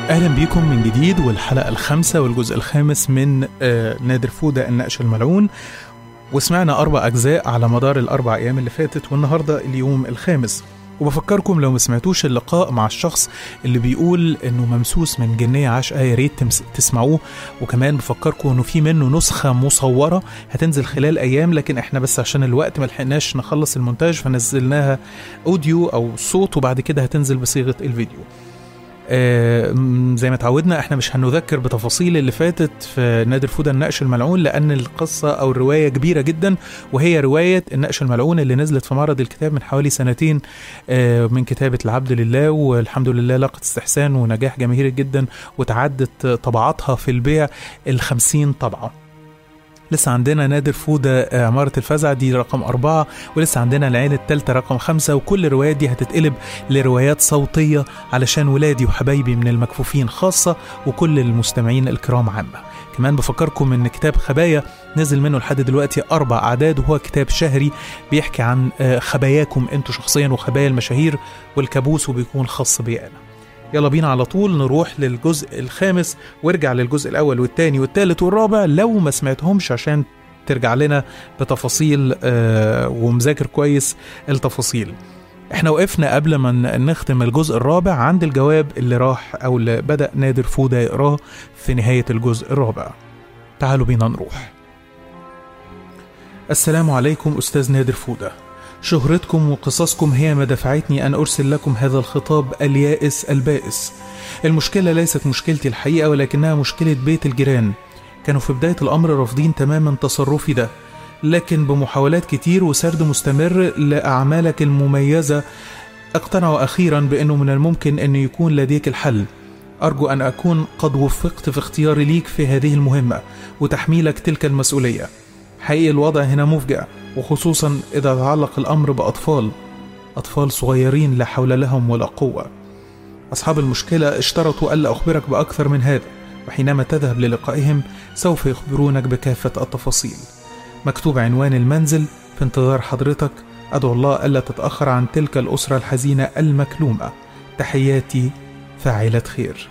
اهلا بيكم من جديد والحلقه الخامسه والجزء الخامس من آه، نادر فوده النقش الملعون وسمعنا اربع اجزاء على مدار الاربع ايام اللي فاتت والنهارده اليوم الخامس وبفكركم لو ما سمعتوش اللقاء مع الشخص اللي بيقول انه ممسوس من جنيه عشقه يا ريت تمس- تسمعوه وكمان بفكركم انه في منه نسخه مصوره هتنزل خلال ايام لكن احنا بس عشان الوقت ما لحقناش نخلص المونتاج فنزلناها اوديو او صوت وبعد كده هتنزل بصيغه الفيديو آه، م- زي ما اتعودنا احنا مش هنذكر بتفاصيل اللي فاتت في نادر فودا النقش الملعون لان القصه او الروايه كبيره جدا وهي روايه النقش الملعون اللي نزلت في معرض الكتاب من حوالي سنتين آه، من كتابه العبد لله والحمد لله لاقت استحسان ونجاح جماهيري جدا وتعدت طبعاتها في البيع الخمسين طبعه لسه عندنا نادر فودة آه، عمارة الفزع دي رقم أربعة ولسه عندنا العين التالتة رقم خمسة وكل الروايات دي هتتقلب لروايات صوتية علشان ولادي وحبايبي من المكفوفين خاصة وكل المستمعين الكرام عامة كمان بفكركم ان كتاب خبايا نزل منه لحد دلوقتي اربع اعداد وهو كتاب شهري بيحكي عن آه، خباياكم انتوا شخصيا وخبايا المشاهير والكابوس وبيكون خاص بي انا يلا بينا على طول نروح للجزء الخامس وارجع للجزء الاول والثاني والثالث والرابع لو ما سمعتهمش عشان ترجع لنا بتفاصيل آه، ومذاكر كويس التفاصيل احنا وقفنا قبل ما ن- نختم الجزء الرابع عند الجواب اللي راح او اللي بدأ نادر فودة يقراه في نهاية الجزء الرابع تعالوا بينا نروح السلام عليكم أستاذ نادر فودة شهرتكم وقصصكم هي ما دفعتني أن أرسل لكم هذا الخطاب اليائس البائس المشكلة ليست مشكلتي الحقيقة ولكنها مشكلة بيت الجيران كانوا في بداية الأمر رافضين تماما تصرفي ده لكن بمحاولات كتير وسرد مستمر لأعمالك المميزة اقتنعوا أخيرا بأنه من الممكن أن يكون لديك الحل أرجو أن أكون قد وفقت في اختياري ليك في هذه المهمة وتحميلك تلك المسؤولية حقيقي الوضع هنا مفجع وخصوصا إذا تعلق الأمر بأطفال أطفال صغيرين لا حول لهم ولا قوة أصحاب المشكلة اشترطوا ألا أخبرك بأكثر من هذا وحينما تذهب للقائهم سوف يخبرونك بكافة التفاصيل مكتوب عنوان المنزل في انتظار حضرتك أدعو الله ألا تتأخر عن تلك الأسرة الحزينة المكلومة تحياتي فاعلة خير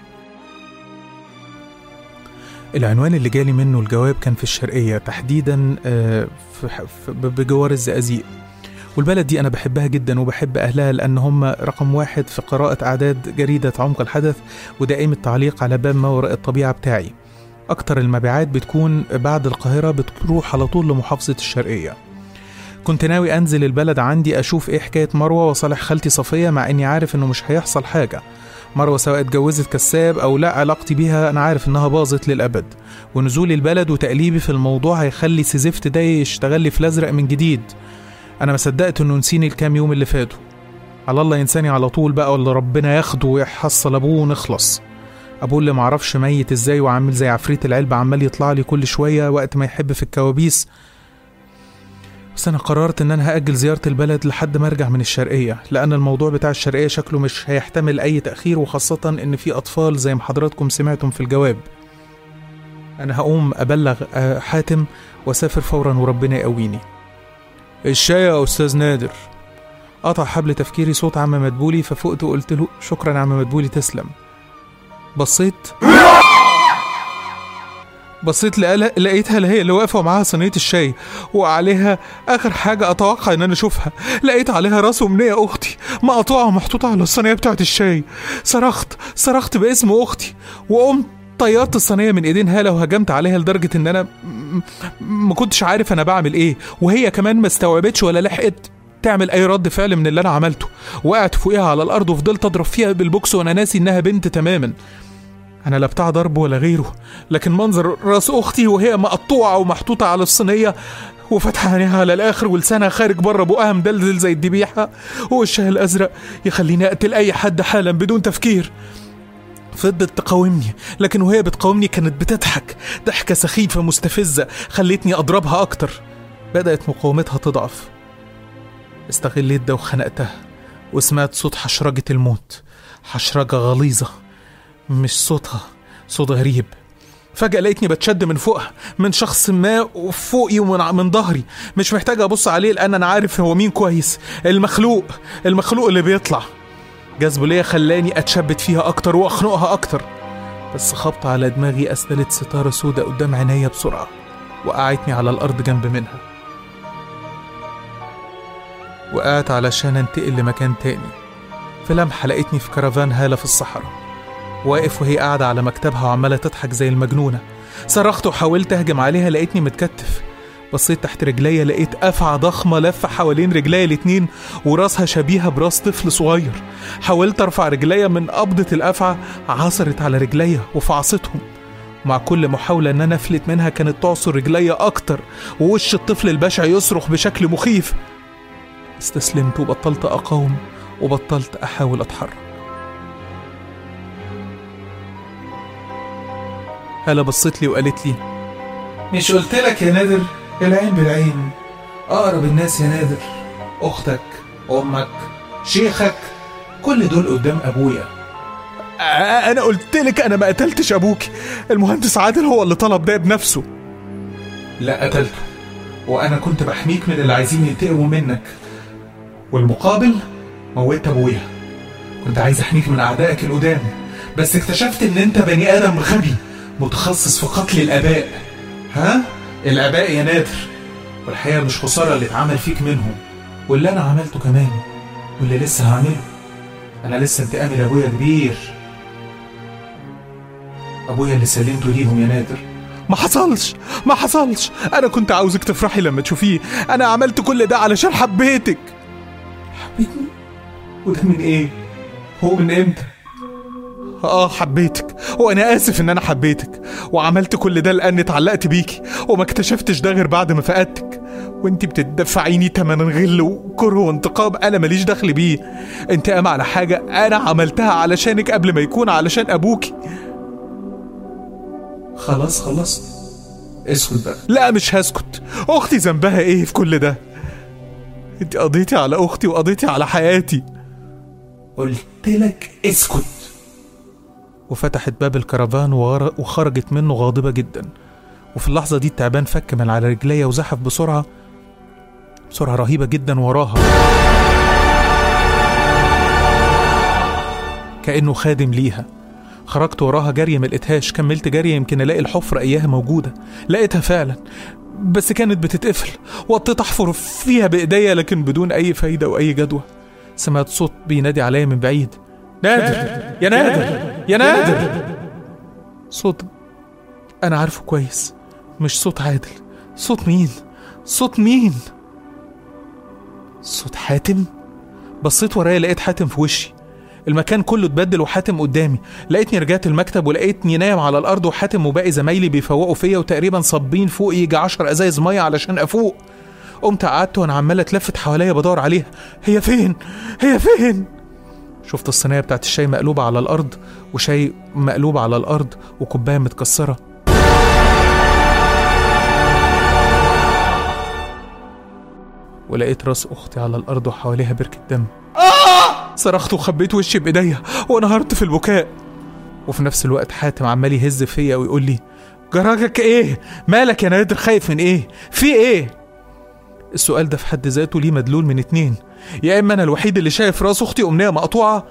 العنوان اللي جالي منه الجواب كان في الشرقية تحديدا آه، في ح- في- بجوار الزقازيق والبلد دي أنا بحبها جدا وبحب أهلها لأن هم رقم واحد في قراءة أعداد جريدة عمق الحدث ودائم التعليق على باب ما وراء الطبيعة بتاعي أكتر المبيعات بتكون بعد القاهرة بتروح على طول لمحافظة الشرقية كنت ناوي أنزل البلد عندي أشوف إيه حكاية مروة وصالح خالتي صفية مع إني عارف إنه مش هيحصل حاجة مروة سواء اتجوزت كساب أو لا علاقتي بيها أنا عارف إنها باظت للأبد ونزولي البلد وتقليبي في الموضوع هيخلي سيزفت ده يشتغل لي في الأزرق من جديد أنا ما صدقت إنه نسيني الكام يوم اللي فاتوا على الله ينساني على طول بقى ولا ربنا ياخده ويحصل أبوه ونخلص أبوه اللي معرفش ميت إزاي وعامل زي عفريت العلبة عمال يطلع لي كل شوية وقت ما يحب في الكوابيس بس أنا قررت إن أنا هأجل زيارة البلد لحد ما أرجع من الشرقية لأن الموضوع بتاع الشرقية شكله مش هيحتمل أي تأخير وخاصة إن في أطفال زي ما حضراتكم سمعتم في الجواب أنا هقوم أبلغ آه، حاتم وأسافر فورا وربنا يقويني الشاي يا أستاذ نادر قطع حبل تفكيري صوت عم مدبولي ففقت وقلت له شكرا يا عم مدبولي تسلم بصيت بصيت لقلا- لقيتها هي اللي واقفه ومعاها صينيه الشاي وعليها اخر حاجه اتوقع ان انا اشوفها لقيت عليها راس امنيه اختي مقطوعه ومحطوطه على الصينيه بتاعت الشاي صرخت صرخت باسم اختي وقمت طيرت الصينيه من ايدين هاله وهجمت عليها لدرجه ان انا م- م- ما كنتش عارف انا بعمل ايه وهي كمان ما استوعبتش ولا لحقت تعمل اي رد فعل من اللي انا عملته وقعت فوقيها على الارض وفضلت اضرب فيها بالبوكس وانا ناسي انها بنت تماما انا لا بتاع ضرب ولا غيره لكن منظر راس اختي وهي مقطوعه ومحطوطه على الصينيه وفتح عينيها على الاخر ولسانها خارج بره بقها مدلدل زي الذبيحه ووشها الازرق يخليني اقتل اي حد حالا بدون تفكير فضلت تقاومني لكن وهي بتقاومني كانت بتضحك ضحكة سخيفة مستفزة خلتني أضربها أكتر بدأت مقاومتها تضعف استغليت ده وخنقتها وسمعت صوت حشرجة الموت حشرجة غليظة مش صوتها صوت غريب فجأة لقيتني بتشد من فوقها من شخص ما فوقي ومن ع- من ظهري مش محتاج أبص عليه لأن أنا عارف هو مين كويس المخلوق المخلوق اللي بيطلع جذبه ليا خلاني اتشبت فيها اكتر واخنقها اكتر بس خبط على دماغي اسدلت ستاره سودة قدام عينيا بسرعه وقعتني على الارض جنب منها وقعت علشان انتقل لمكان تاني في لمحة لقيتني في كرفان هالة في الصحراء واقف وهي قاعدة على مكتبها وعمالة تضحك زي المجنونة صرخت وحاولت أهجم عليها لقيتني متكتف بصيت تحت رجليا لقيت أفعى ضخمة لفة حوالين رجليا الاتنين وراسها شبيهة براس طفل صغير حاولت أرفع رجليا من قبضة الأفعى عصرت على رجليا وفعصتهم مع كل محاولة إن أنا أفلت منها كانت تعصر رجليا أكتر ووش الطفل البشع يصرخ بشكل مخيف استسلمت وبطلت أقاوم وبطلت أحاول أتحرك هلا بصت لي وقالت لي مش قلت لك يا نادر العين بالعين أقرب الناس يا نادر أختك أمك شيخك كل دول قدام أبويا "آه، أنا قلت لك أنا ما قتلتش أبوك المهندس عادل هو اللي طلب ده بنفسه لا قتلته وأنا كنت بحميك من اللي عايزين ينتقموا منك والمقابل موتت أبويا كنت عايز أحميك من أعدائك القدام بس اكتشفت إن أنت بني آدم غبي متخصص في قتل الآباء ها؟ الآباء يا نادر والحقيقة مش خسارة اللي اتعمل فيك منهم واللي أنا عملته كمان واللي لسه هعمله أنا لسه انتقامي لأبويا كبير أبويا اللي سلمته ليهم يا نادر ما حصلش ما حصلش أنا كنت عاوزك تفرحي لما تشوفيه أنا عملت كل ده علشان حبيتك حبيتني وده من إيه؟ هو من إمتى؟ اه حبيتك وانا اسف ان انا حبيتك وعملت كل ده لاني اتعلقت بيكي وما اكتشفتش ده غير بعد ما فقدتك وانتي بتدفعيني تمن غل وكره وانتقام انا ماليش دخل بيه انتقام على حاجه انا عملتها علشانك قبل ما يكون علشان ابوكي خلاص خلصت اسكت بقى لا مش هسكت اختي ذنبها ايه في كل ده انت قضيتي على اختي وقضيتي على حياتي قلت لك اسكت وفتحت باب الكرفان وغر- وخرجت منه غاضبة جدا وفي اللحظة دي التعبان فك من على رجليا وزحف بسرعة بسرعة رهيبة جدا وراها كأنه خادم ليها خرجت وراها جري ما لقيتهاش كملت جري يمكن الاقي الحفرة اياها موجودة لقيتها فعلا بس كانت بتتقفل وقطيت احفر فيها بايديا لكن بدون اي فايدة واي جدوى سمعت صوت بينادي عليا من بعيد نادر يا نادر يا نادر صوت انا عارفه كويس مش صوت عادل صوت مين صوت مين صوت حاتم بصيت ورايا لقيت حاتم في وشي المكان كله اتبدل وحاتم قدامي لقيتني رجعت المكتب ولقيتني نايم على الارض وحاتم وباقي زمايلي بيفوقوا فيا وتقريبا صابين فوق يجي عشر ازايز ميه علشان افوق قمت قعدت وانا عمال اتلفت حواليا بدور عليها هي فين هي فين شفت الصينيه بتاعت الشاي مقلوبه على الارض وشاي مقلوب على الارض وكوبايه متكسره ولقيت راس اختي على الارض وحواليها بركه دم صرخت وخبيت وشي بايديا وانهارت في البكاء وفي نفس الوقت حاتم عمال يهز فيا ويقول لي جراجك ايه مالك يا نادر خايف من ايه في ايه السؤال ده في حد ذاته ليه مدلول من اتنين يا اما انا الوحيد اللي شايف راس اختي امنيه مقطوعه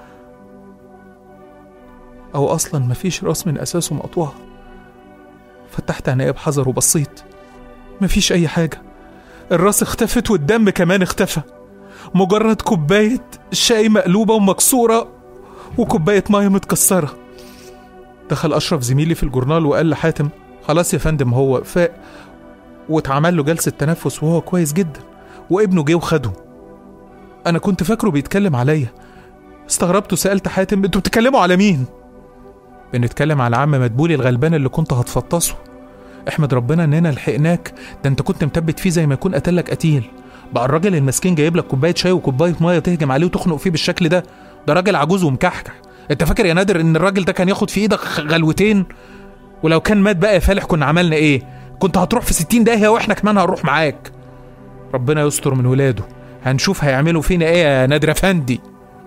او اصلا مفيش راس من اساسه مقطوعه فتحت عينيا بحذر وبصيت مفيش اي حاجه الراس اختفت والدم كمان اختفى مجرد كوبايه شاي مقلوبه ومكسوره وكوبايه ميه متكسره دخل اشرف زميلي في الجورنال وقال لحاتم خلاص يا فندم هو فاق واتعمل له جلسه تنفس وهو كويس جدا وابنه جه وخده انا كنت فاكره بيتكلم عليا استغربت وسالت حاتم انتوا بتتكلموا على مين بنتكلم على عم مدبولي الغلبان اللي كنت هتفطسه احمد ربنا اننا لحقناك ده انت كنت مثبت فيه زي ما يكون قتلك قتيل بقى الراجل المسكين جايب لك كوبايه شاي وكوبايه ميه تهجم عليه وتخنق فيه بالشكل ده ده راجل عجوز ومكحكح انت فاكر يا نادر ان الراجل ده كان ياخد في ايدك غلوتين ولو كان مات بقى يا فالح كنا عملنا ايه كنت هتروح في ستين داهيه واحنا كمان هنروح معاك ربنا يستر من ولاده هنشوف هيعملوا فينا ايه يا نادر افندي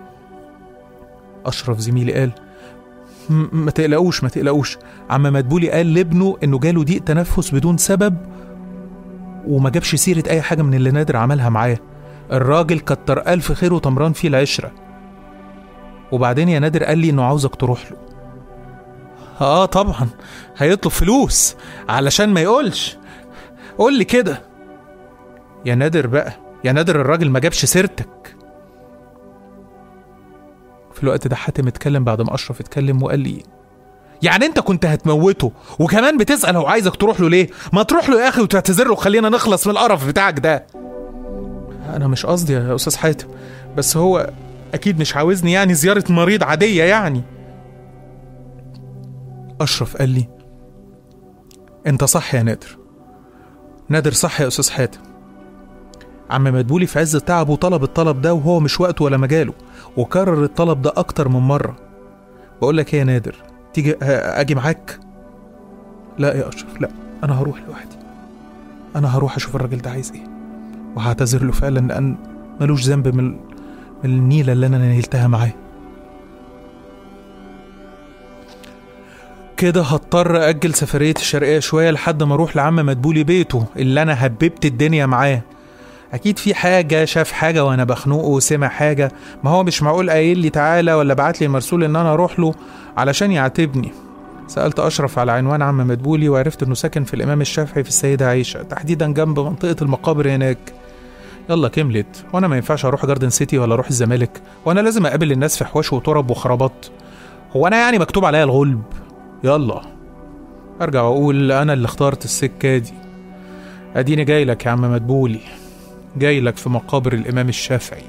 اشرف زميلي قال "م- ما تقلقوش ما تقلقوش عم مدبولي قال لابنه انه جاله ضيق تنفس بدون سبب وما جابش سيره اي حاجه من اللي نادر عملها معاه الراجل كتر الف خير وطمران فيه العشره وبعدين يا نادر قال لي انه عاوزك تروح له اه طبعا هيطلب فلوس علشان ما يقولش قول لي كده يا نادر بقى يا نادر الراجل ما جابش سيرتك في الوقت ده حاتم اتكلم بعد ما اشرف اتكلم وقال لي يعني انت كنت هتموته وكمان بتسال هو عايزك تروح له ليه ما تروح له يا اخي وتعتذر له وخلينا نخلص من القرف بتاعك ده انا مش قصدي يا استاذ حاتم بس هو اكيد مش عاوزني يعني زياره مريض عاديه يعني اشرف قال لي انت صح يا نادر نادر صح يا استاذ حاتم عم مدبولي في عز تعبه طلب الطلب ده وهو مش وقته ولا مجاله وكرر الطلب ده اكتر من مره بقول لك ايه يا نادر تيجي اجي معاك لا يا اشرف لا انا هروح لوحدي انا هروح اشوف الراجل ده عايز ايه وهعتذر له فعلا لان ملوش ذنب من من النيله اللي انا نيلتها معاه كده هضطر اجل سفريه الشرقيه شويه لحد ما اروح لعم مدبولي بيته اللي انا هببت الدنيا معاه اكيد في حاجه شاف حاجه وانا بخنقه وسمع حاجه ما هو مش معقول قايل لي تعالى ولا بعت لي مرسول ان انا اروح له علشان يعاتبني سالت اشرف على عنوان عم مدبولي وعرفت انه ساكن في الامام الشافعي في السيده عائشه تحديدا جنب منطقه المقابر هناك يلا كملت وانا ما ينفعش اروح جاردن سيتي ولا اروح الزمالك وانا لازم اقابل الناس في حواش وترب وخرابات هو انا يعني مكتوب عليا الغلب يلا ارجع واقول انا اللي اخترت السكه دي اديني جاي لك يا عم مدبولي جاي لك في مقابر الامام الشافعي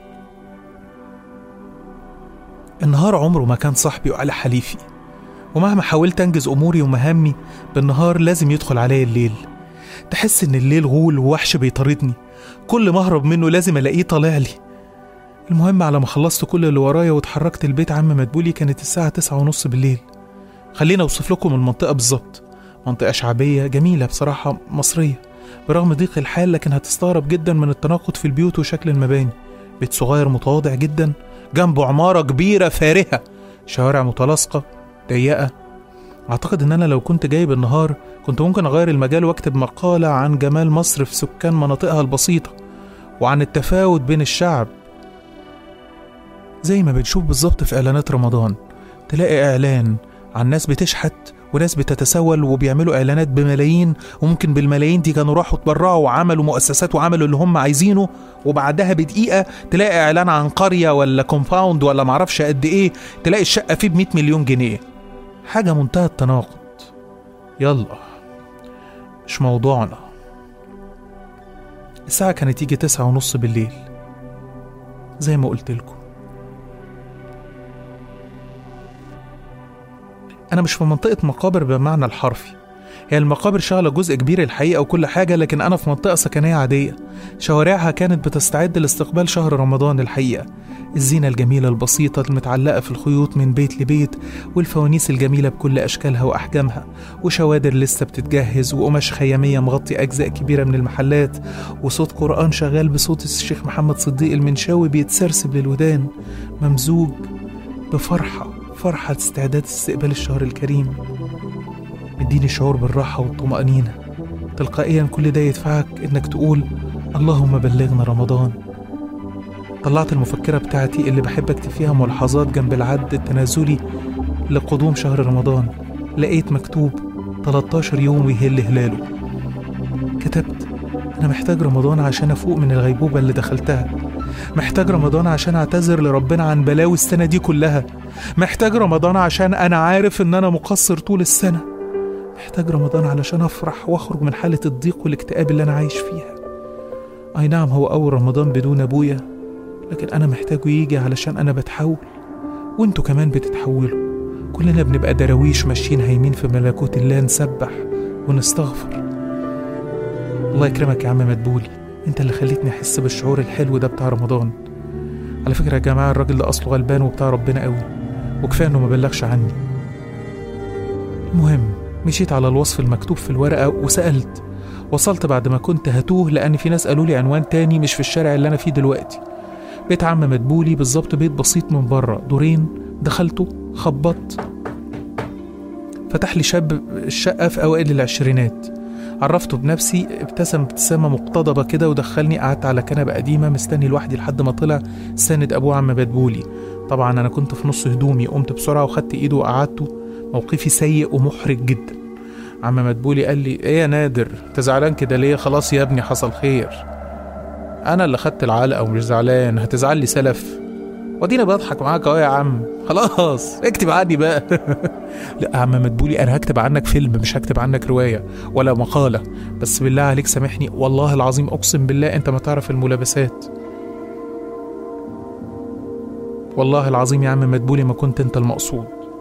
النهار عمره ما كان صاحبي وعلى حليفي ومهما حاولت انجز اموري ومهامي بالنهار لازم يدخل عليا الليل تحس ان الليل غول ووحش بيطاردني كل ما اهرب منه لازم الاقيه طالع لي المهم على ما خلصت كل اللي ورايا واتحركت البيت عم مدبولي كانت الساعة تسعة ونص بالليل خلينا اوصف لكم المنطقة بالظبط منطقة شعبية جميلة بصراحة مصرية برغم ضيق الحال لكن هتستغرب جدا من التناقض في البيوت وشكل المباني بيت صغير متواضع جدا جنبه عمارة كبيرة فارهة شوارع متلاصقة ضيقة أعتقد إن أنا لو كنت جاي بالنهار كنت ممكن أغير المجال وأكتب مقالة عن جمال مصر في سكان مناطقها البسيطة وعن التفاوت بين الشعب زي ما بنشوف بالظبط في إعلانات رمضان تلاقي إعلان عن ناس بتشحت وناس بتتسول وبيعملوا اعلانات بملايين وممكن بالملايين دي كانوا راحوا اتبرعوا وعملوا مؤسسات وعملوا اللي هم عايزينه وبعدها بدقيقه تلاقي اعلان عن قريه ولا كومباوند ولا معرفش قد ايه تلاقي الشقه فيه ب 100 مليون جنيه حاجه منتهى التناقض يلا مش موضوعنا الساعة كانت تيجي تسعة ونص بالليل زي ما قلت لكم أنا مش في منطقة مقابر بمعنى الحرفي هي المقابر شغلة جزء كبير الحقيقة وكل حاجة لكن أنا في منطقة سكنية عادية شوارعها كانت بتستعد لاستقبال شهر رمضان الحقيقة الزينة الجميلة البسيطة المتعلقة في الخيوط من بيت لبيت والفوانيس الجميلة بكل أشكالها وأحجامها وشوادر لسه بتتجهز وقماش خيامية مغطي أجزاء كبيرة من المحلات وصوت قرآن شغال بصوت الشيخ محمد صديق المنشاوي بيتسرسب للودان ممزوج بفرحة فرحة استعداد استقبال الشهر الكريم مديني شعور بالراحة والطمأنينة تلقائيا كل ده يدفعك إنك تقول اللهم بلغنا رمضان طلعت المفكرة بتاعتي اللي بحب أكتب فيها ملاحظات جنب العد التنازلي لقدوم شهر رمضان لقيت مكتوب 13 يوم ويهل هلاله كتبت أنا محتاج رمضان عشان أفوق من الغيبوبة اللي دخلتها محتاج رمضان عشان أعتذر لربنا عن بلاوي السنة دي كلها محتاج رمضان عشان أنا عارف إن أنا مقصر طول السنة محتاج رمضان علشان أفرح وأخرج من حالة الضيق والاكتئاب اللي أنا عايش فيها أي نعم هو أول رمضان بدون أبويا لكن أنا محتاجه يجي علشان أنا بتحول وانتوا كمان بتتحولوا كلنا بنبقى دراويش ماشيين هايمين في ملكوت الله نسبح ونستغفر الله يكرمك يا عم مدبولي انت اللي خليتني احس بالشعور الحلو ده بتاع رمضان على فكرة يا جماعة الراجل ده أصله غلبان وبتاع ربنا قوي وكفاية إنه ما بلغش عني المهم مشيت على الوصف المكتوب في الورقة وسألت وصلت بعد ما كنت هتوه لأن في ناس قالوا لي عنوان تاني مش في الشارع اللي أنا فيه دلوقتي بيت عم مدبولي بالظبط بيت بسيط من بره دورين دخلته خبطت فتح لي شاب الشقة في أوائل العشرينات عرفته بنفسي ابتسم ابتسامة مقتضبة كده ودخلني قعدت على كنبة قديمة مستني لوحدي لحد ما طلع ساند أبوه عم مدبولي طبعا انا كنت في نص هدومي قمت بسرعه وخدت ايده وقعدته موقفي سيء ومحرج جدا عم مدبولي قال لي ايه يا نادر انت زعلان كده ليه خلاص يا ابني حصل خير انا اللي خدت العلقه ومش زعلان هتزعل لي سلف ودينا بضحك معاك اهو يا عم خلاص اكتب عني بقى لا يا عم مدبولي انا هكتب عنك فيلم مش هكتب عنك روايه ولا مقاله بس بالله عليك سامحني والله العظيم اقسم بالله انت ما تعرف الملابسات والله العظيم يا عم مدبولي ما كنت انت المقصود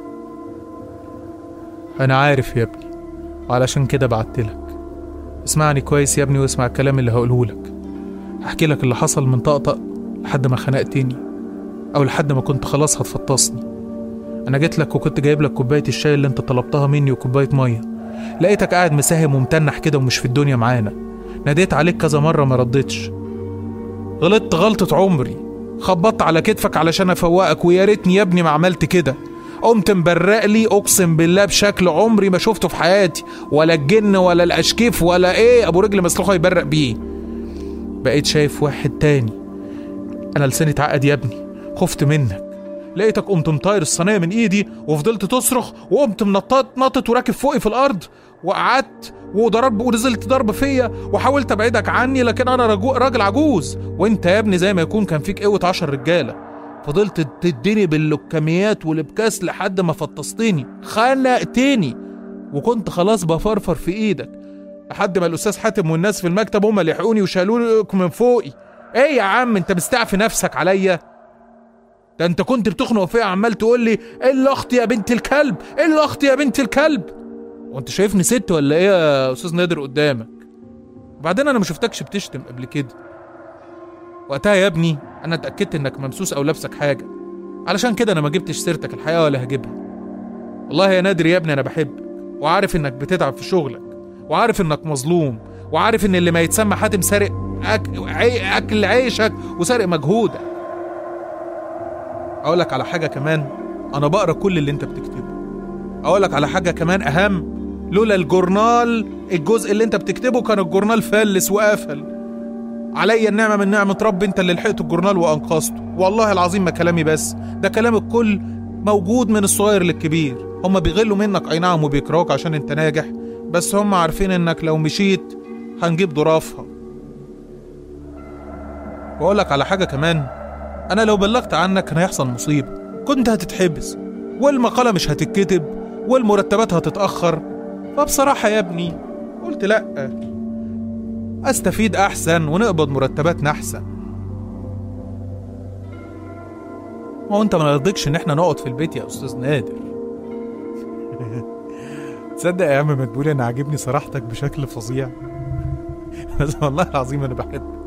انا عارف يا ابني وعلشان كده بعتلك اسمعني كويس يا ابني واسمع الكلام اللي هقوله لك هحكي لك اللي حصل من طقطق لحد ما خنقتني او لحد ما كنت خلاص هتفطسني انا جيت لك وكنت جايب لك كوبايه الشاي اللي انت طلبتها مني وكوبايه ميه لقيتك قاعد مساهم ومتنح كده ومش في الدنيا معانا ناديت عليك كذا مره ما ردتش غلطت غلطه عمري خبطت على كتفك علشان افوقك ويا ريتني يا ابني ما عملت كده قمت مبرق لي اقسم بالله بشكل عمري ما شفته في حياتي ولا الجن ولا الاشكيف ولا ايه ابو رجل مسلوخه يبرق بيه بقيت شايف واحد تاني انا لساني اتعقد يا ابني خفت منك لقيتك قمت مطاير الصينيه من ايدي وفضلت تصرخ وقمت منطط نطت وراكب فوقي في الارض وقعدت وضرب ونزلت ضرب فيا وحاولت ابعدك عني لكن انا رجو راجل عجوز وانت يا ابني زي ما يكون كان فيك قوه عشر رجاله فضلت تديني باللكميات والبكاس لحد ما فطستني خنقتني وكنت خلاص بفرفر في ايدك لحد ما الاستاذ حاتم والناس في المكتب هم اللي لحقوني وشالوني من فوقي ايه يا عم انت مستعفي نفسك عليا ده انت كنت بتخنق فيا عمال تقول لي ايه الاخت يا بنت الكلب ايه الاخت يا بنت الكلب وانت شايفني ست ولا ايه يا استاذ نادر قدامك وبعدين انا ما شفتكش بتشتم قبل كده وقتها يا ابني انا اتاكدت انك ممسوس او لابسك حاجه علشان كده انا ما جبتش سيرتك الحقيقه ولا هجيبها والله يا نادر يا ابني انا بحبك وعارف انك بتتعب في شغلك وعارف انك مظلوم وعارف ان اللي ما يتسمى حاتم سارق أك... عي... اكل عيشك وسارق مجهودك اقول لك على حاجه كمان انا بقرا كل اللي انت بتكتبه اقول لك على حاجه كمان اهم لولا الجورنال الجزء اللي انت بتكتبه كان الجورنال فلس وقفل عليا النعمه من نعمه رب انت اللي لحقت الجورنال وانقذته والله العظيم ما كلامي بس ده كلام الكل موجود من الصغير للكبير هما بيغلوا منك اي نعم وبيكرهوك عشان انت ناجح بس هم عارفين انك لو مشيت هنجيب ضرافها واقول لك على حاجه كمان انا لو بلغت عنك كان هيحصل مصيبه كنت هتتحبس والمقاله مش هتتكتب والمرتبات هتتاخر فبصراحه يا ابني قلت لا استفيد احسن ونقبض مرتباتنا احسن هو انت ما يرضيكش ان احنا نقعد في البيت يا استاذ نادر تصدق يا عم مدبولي انا عاجبني صراحتك بشكل فظيع بس والله العظيم انا بحبك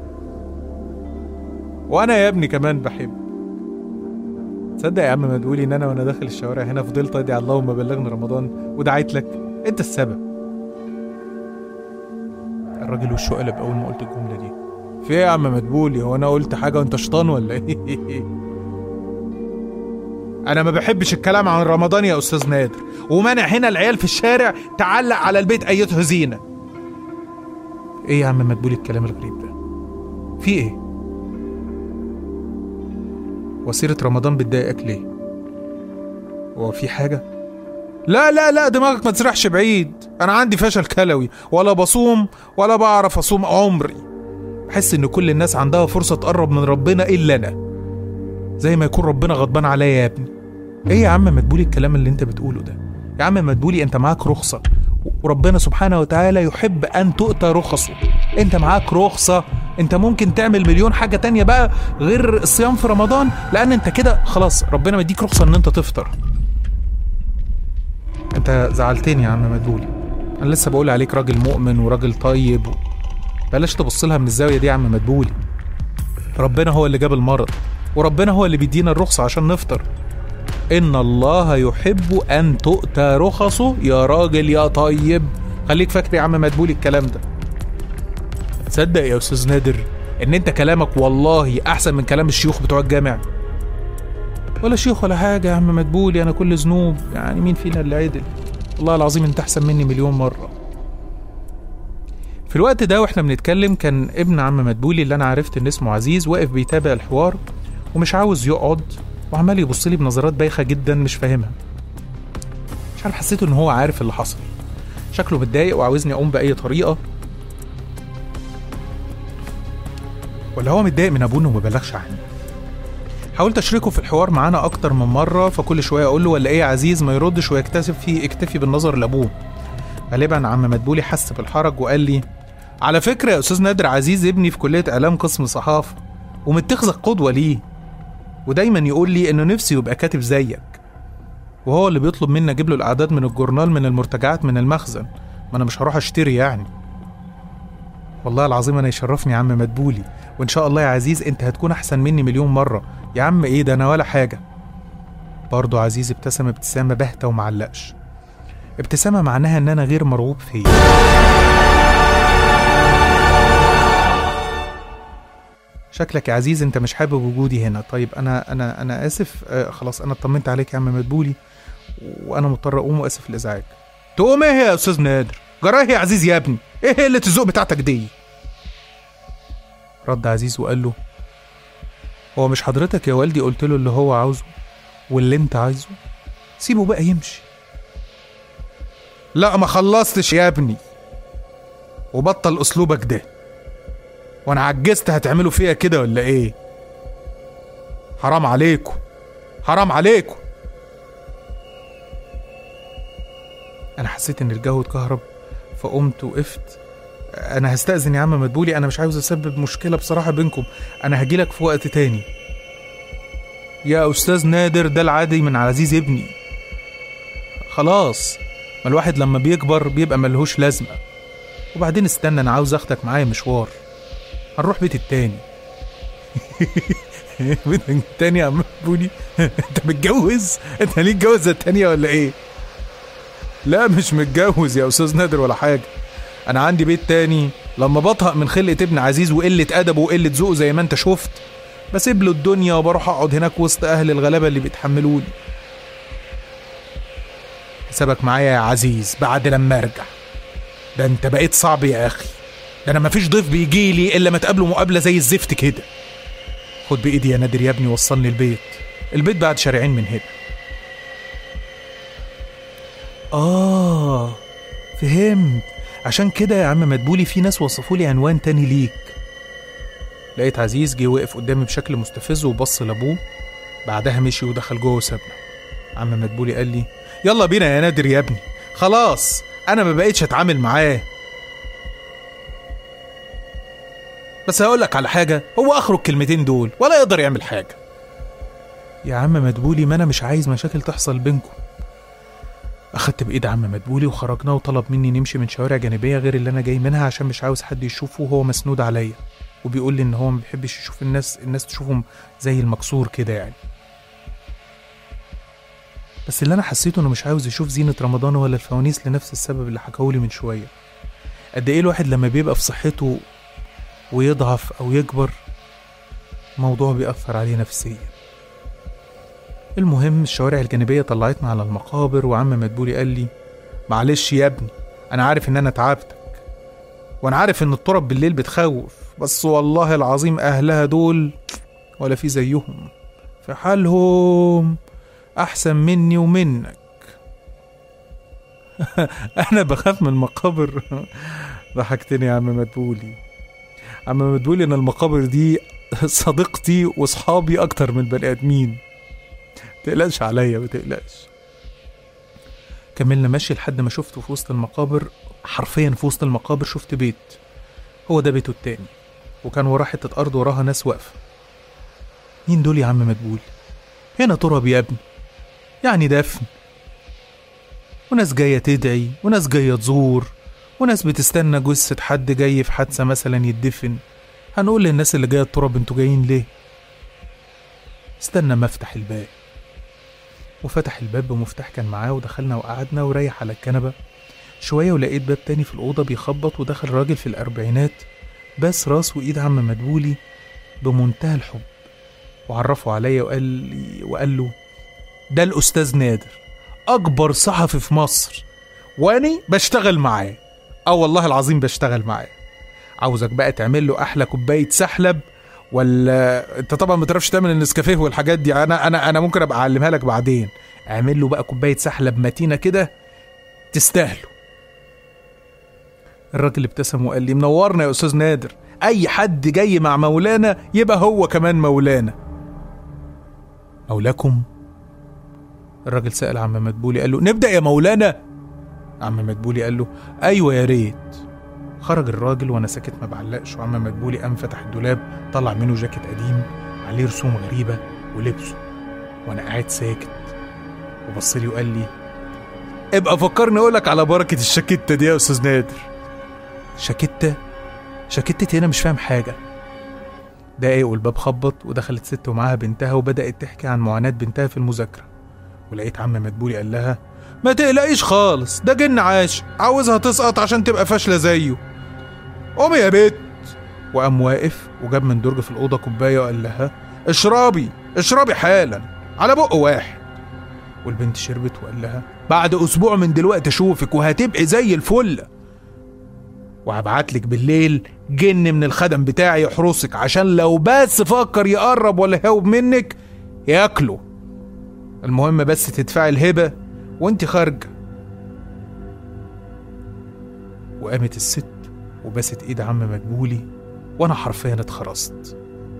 وانا يا ابني كمان بحب تصدق يا عم مدبولي ان انا وانا داخل الشوارع هنا فضلت ادعي اللهم بلغنا رمضان ودعيت لك انت السبب الراجل وشه قلب اول ما قلت الجمله دي في ايه يا عم مدبولي هو انا قلت حاجه وانت شيطان ولا ايه انا ما بحبش الكلام عن رمضان يا استاذ نادر ومانع هنا العيال في الشارع تعلق على البيت ايتها زينه ايه يا عم مدبولي الكلام الغريب ده في ايه وسيرة رمضان بتضايقك ليه هو في حاجة لا لا لا دماغك ما تسرحش بعيد انا عندي فشل كلوي ولا بصوم ولا بعرف اصوم عمري بحس ان كل الناس عندها فرصة تقرب من ربنا الا انا زي ما يكون ربنا غضبان عليا يا ابني ايه يا عم مدبولي الكلام اللي انت بتقوله ده يا عم مدبولي انت معاك رخصة وربنا سبحانه وتعالى يحب ان تؤتى رخصه انت معاك رخصة انت ممكن تعمل مليون حاجة تانية بقى غير الصيام في رمضان لان انت كده خلاص ربنا مديك رخصة ان انت تفطر انت زعلتني يا عم مدبولي انا لسه بقول عليك راجل مؤمن وراجل طيب و... بلاش تبص لها من الزاوية دي يا عم مدبولي ربنا هو اللي جاب المرض وربنا هو اللي بيدينا الرخصة عشان نفطر إن الله يحب أن تؤتى رخصه يا راجل يا طيب خليك فاكر يا عم مدبولي الكلام ده تصدق يا أستاذ نادر إن أنت كلامك والله أحسن من كلام الشيوخ بتوع الجامع ولا شيوخ ولا حاجة يا عم مدبولي أنا كل ذنوب يعني مين فينا اللي عدل والله العظيم أنت أحسن مني مليون مرة في الوقت ده واحنا بنتكلم كان ابن عم مدبولي اللي انا عرفت ان اسمه عزيز واقف بيتابع الحوار ومش عاوز يقعد وعمال يبص لي بنظرات بايخه جدا مش فاهمها مش عارف حسيت ان هو عارف اللي حصل شكله متضايق وعاوزني اقوم باي طريقه ولا هو متضايق من ابوه انه ما بلغش عني حاولت اشركه في الحوار معانا اكتر من مره فكل شويه اقول له ولا ايه يا عزيز ما يردش ويكتسب فيه اكتفي بالنظر لابوه غالبا عم مدبولي حس بالحرج وقال لي على فكره يا استاذ نادر عزيز ابني في كليه اعلام قسم صحافه ومتخذك قدوه ليه ودايما يقول لي انه نفسه يبقى كاتب زيك وهو اللي بيطلب مني اجيب له الاعداد من الجورنال من المرتجعات من المخزن ما انا مش هروح اشتري يعني والله العظيم انا يشرفني يا عم مدبولي وان شاء الله يا عزيز انت هتكون احسن مني مليون مره يا عم ايه ده انا ولا حاجه برضه عزيز ابتسم ابتسامه باهته ومعلقش ابتسامه معناها ان انا غير مرغوب فيا شكلك يا عزيز انت مش حابب وجودي هنا طيب انا انا انا اسف آه خلاص انا اطمنت عليك يا عم مدبولي وانا مضطر اقوم واسف الازعاج تقوم ايه يا استاذ نادر جراه يا عزيز يا ابني ايه قله الذوق بتاعتك دي رد عزيز وقال له هو مش حضرتك يا والدي قلت له اللي هو عاوزه واللي انت عايزه سيبه بقى يمشي لا ما خلصتش يا ابني وبطل اسلوبك ده وانا عجزت هتعملوا فيا كده ولا ايه حرام عليكم حرام عليكم انا حسيت ان الجو اتكهرب فقمت وقفت انا هستأذن يا عم مدبولي انا مش عاوز اسبب مشكلة بصراحة بينكم انا هجيلك في وقت تاني يا استاذ نادر ده العادي من عزيز ابني خلاص ما الواحد لما بيكبر بيبقى ملهوش لازمة وبعدين استنى انا عاوز اخدك معايا مشوار هنروح بيت التاني بيت التاني يا عم مدبولي انت متجوز انت ليك جوزة التانية ولا ايه لا مش متجوز يا استاذ نادر ولا حاجة انا عندي بيت تاني لما بطهق من خلقة ابن عزيز وقلة ادبه وقلة ذوقه زي ما انت شفت بسيب له الدنيا وبروح اقعد هناك وسط اهل الغلابة اللي بيتحملوني حسابك معايا يا عزيز بعد لما ارجع ده انت بقيت صعب يا اخي ده انا مفيش ضيف بيجي لي الا ما تقابله مقابلة زي الزفت كده خد بايدي يا نادر يا ابني وصلني البيت البيت بعد شارعين من هنا اه فهمت عشان كده يا عم مدبولي في ناس وصفوا لي عنوان تاني ليك لقيت عزيز جه وقف قدامي بشكل مستفز وبص لابوه بعدها مشي ودخل جوه وسابنا عم مدبولي قال لي يلا بينا يا نادر يا ابني خلاص انا ما بقيتش اتعامل معاه بس هقول لك على حاجه هو اخره الكلمتين دول ولا يقدر يعمل حاجه يا عم مدبولي ما انا مش عايز مشاكل تحصل بينكم أخدت بإيد عم مدبولي وخرجنا وطلب مني نمشي من شوارع جانبية غير اللي أنا جاي منها عشان مش عاوز حد يشوفه وهو مسنود عليا وبيقول لي إن هو ما بيحبش يشوف الناس الناس تشوفهم زي المكسور كده يعني بس اللي أنا حسيته إنه مش عاوز يشوف زينة رمضان ولا الفوانيس لنفس السبب اللي حكاهولي من شوية قد إيه الواحد لما بيبقى في صحته ويضعف أو يكبر موضوع بيأثر عليه نفسيا المهم الشوارع الجانبية طلعتنا على المقابر وعم مدبولي قال لي معلش يا ابني أنا عارف إن أنا تعبتك وأنا عارف إن التراب بالليل بتخوف بس والله العظيم أهلها دول ولا في زيهم في حالهم أحسن مني ومنك أنا بخاف من المقابر ضحكتني يا عم مدبولي عم مدبولي إن المقابر دي صديقتي وصحابي أكتر من بني آدمين تقلقش عليا ما تقلقش كملنا ماشي لحد ما شفته في وسط المقابر حرفيا في وسط المقابر شفت بيت هو ده بيته التاني وكان وراه حتة أرض وراها ناس واقفة مين دول يا عم مدبول هنا تراب يا ابني يعني دفن وناس جاية تدعي وناس جاية تزور وناس بتستنى جثة حد جاي في حادثة مثلا يدفن هنقول للناس اللي جاية التراب انتوا جايين ليه استنى ما افتح الباب وفتح الباب بمفتاح كان معاه ودخلنا وقعدنا وريح على الكنبة شوية ولقيت باب تاني في الأوضة بيخبط ودخل راجل في الأربعينات بس راس وإيد عم مدبولي بمنتهى الحب وعرفه عليا وقال لي وقال له ده الأستاذ نادر أكبر صحفي في مصر وأني بشتغل معاه أه والله العظيم بشتغل معاه عاوزك بقى تعمل له أحلى كوباية سحلب ولا انت طبعا ما تعرفش تعمل النسكافيه والحاجات دي انا انا انا ممكن ابقى اعلمها لك بعدين اعمل له بقى كوبايه سحلب متينه كده تستاهله الراجل ابتسم وقال لي منورنا يا استاذ نادر اي حد جاي مع مولانا يبقى هو كمان مولانا مولاكم الراجل سأل عم مدبولي قال له نبدأ يا مولانا عم مدبولي قال له أيوة يا ريت خرج الراجل وأنا ساكت ما بعلقش وعم مدبولي قام فتح الدولاب طلع منه جاكيت قديم عليه رسوم غريبة ولبسه وأنا قاعد ساكت وبص لي وقال لي ابقى فكرني أقولك على بركة الشاكيتة دي يا أستاذ نادر شاكيتة شاكيتتي هنا مش فاهم حاجة دقايق والباب خبط ودخلت ست ومعاها بنتها وبدأت تحكي عن معاناة بنتها في المذاكرة ولقيت عم مدبولي قال لها ما تقلقيش خالص ده جن عاش عاوزها تسقط عشان تبقى فاشلة زيه قومي يا بت وقام واقف وجاب من درج في الأوضة كوباية وقال لها اشربي اشربي حالا على بق واحد والبنت شربت وقال لها بعد أسبوع من دلوقتي أشوفك وهتبقي زي الفل وهبعتلك بالليل جن من الخدم بتاعي يحرسك عشان لو بس فكر يقرب ولا يهوب منك ياكله المهم بس تدفعي الهبة وانت خارجة وقامت الست وبست ايد عم مدبولي وانا حرفيا اتخرست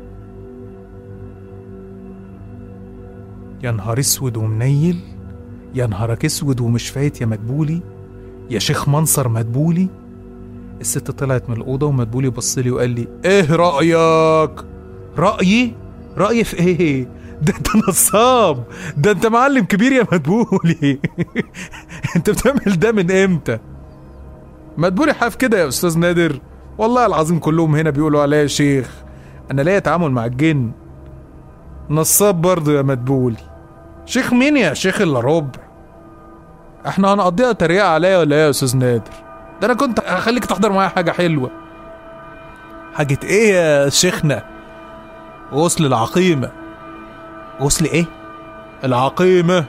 يا نهار اسود ومنيل يا نهارك اسود ومش فايت يا مدبولي يا شيخ منصر مدبولي الست طلعت من الأوضة ومدبولي بص لي وقال لي إيه رأيك؟ رأيي؟ رأيي في إيه؟ ده أنت نصاب ده أنت معلم كبير يا مدبولي أنت بتعمل ده من إمتى؟ مدبولي حاف كده يا أستاذ نادر والله العظيم كلهم هنا بيقولوا عليا شيخ أنا ليا تعامل مع الجن نصاب برضه يا مدبولي شيخ مين يا شيخ إلا ربع احنا هنقضيها تريقة عليا ولا ايه يا استاذ نادر ده انا كنت هخليك تحضر معايا حاجه حلوه حاجه ايه يا شيخنا غسل العقيمه غسل ايه العقيمه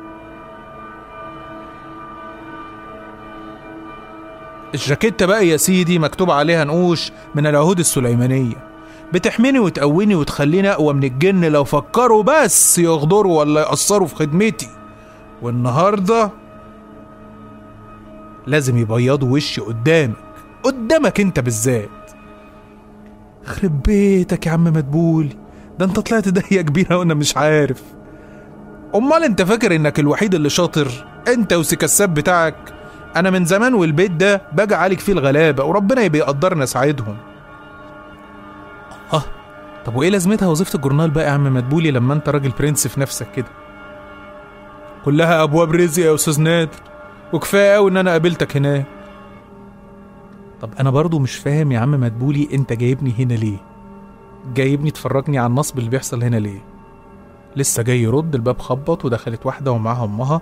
الجاكيتة بقى يا سيدي مكتوب عليها نقوش من العهود السليمانية بتحميني وتقويني وتخليني أقوى من الجن لو فكروا بس يغدروا ولا يأثروا في خدمتي والنهارده لازم يبيضوا وشي قدامك قدامك انت بالذات خرب بيتك يا عم مدبولي ده انت طلعت داهية كبيرة وانا مش عارف امال انت فاكر انك الوحيد اللي شاطر انت وسكساب بتاعك انا من زمان والبيت ده باجي عليك فيه الغلابة وربنا يبقى يقدرنا اساعدهم اه طب وايه لازمتها وظيفة الجورنال بقى يا عم مدبولي لما انت راجل برنس في نفسك كده كلها ابواب رزق يا استاذ نادر وكفايه قوي ان انا قابلتك هناك طب انا برضو مش فاهم يا عم مدبولي انت جايبني هنا ليه جايبني تفرجني على النصب اللي بيحصل هنا ليه لسه جاي يرد الباب خبط ودخلت واحده ومعاها امها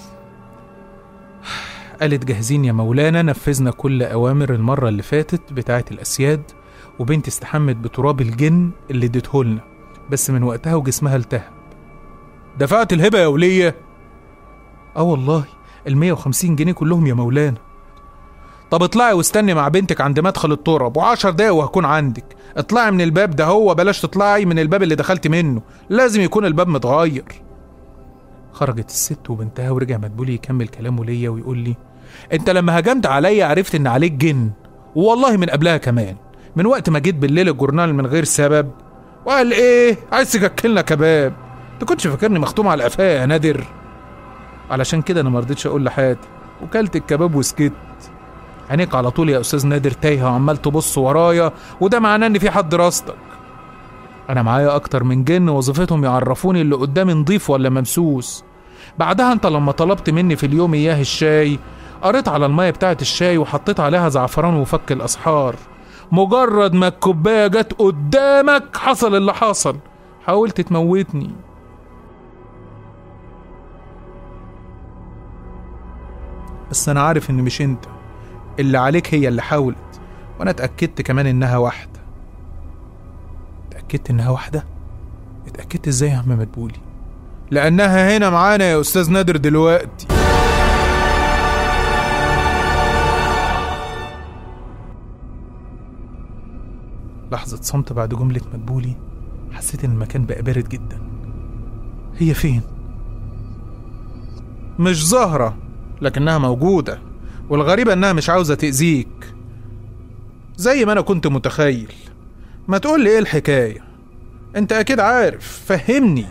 قالت جاهزين يا مولانا نفذنا كل اوامر المره اللي فاتت بتاعه الاسياد وبنتي استحمت بتراب الجن اللي اديتهولنا بس من وقتها وجسمها التهب دفعت الهبه يا وليه اه والله ال 150 جنيه كلهم يا مولانا طب اطلعي واستني مع بنتك عند مدخل التراب وعشر دقايق وهكون عندك اطلعي من الباب ده هو بلاش تطلعي من الباب اللي دخلت منه لازم يكون الباب متغير خرجت الست وبنتها ورجع مدبولي يكمل كلامه ليا ويقول لي انت لما هجمت عليا عرفت ان عليك جن والله من قبلها كمان من وقت ما جيت بالليل الجورنال من غير سبب وقال ايه عايز تاكلنا كباب انت كنتش فاكرني مختوم على قفايا يا نادر علشان كده انا ما رضيتش اقول لحياتي وكلت الكباب وسكت عينيك على طول يا استاذ نادر تايهه وعمال تبص ورايا وده معناه ان في حد راصدك انا معايا اكتر من جن وظيفتهم يعرفوني اللي قدامي نضيف ولا ممسوس بعدها انت لما طلبت مني في اليوم اياه الشاي قريت على المية بتاعة الشاي وحطيت عليها زعفران وفك الاسحار مجرد ما الكوباية جت قدامك حصل اللي حصل حاولت تموتني بس انا عارف ان مش انت اللي عليك هي اللي حاولت وانا اتاكدت كمان انها واحده اتاكدت انها واحده اتاكدت ازاي يا عم مدبولي لانها هنا معانا يا استاذ نادر دلوقتي لحظة صمت بعد جملة مدبولي حسيت إن المكان بقى بارد جدا هي فين؟ مش ظاهرة لكنها موجودة والغريبة إنها مش عاوزة تأذيك زي ما أنا كنت متخيل ما تقول لي إيه الحكاية أنت أكيد عارف فهمني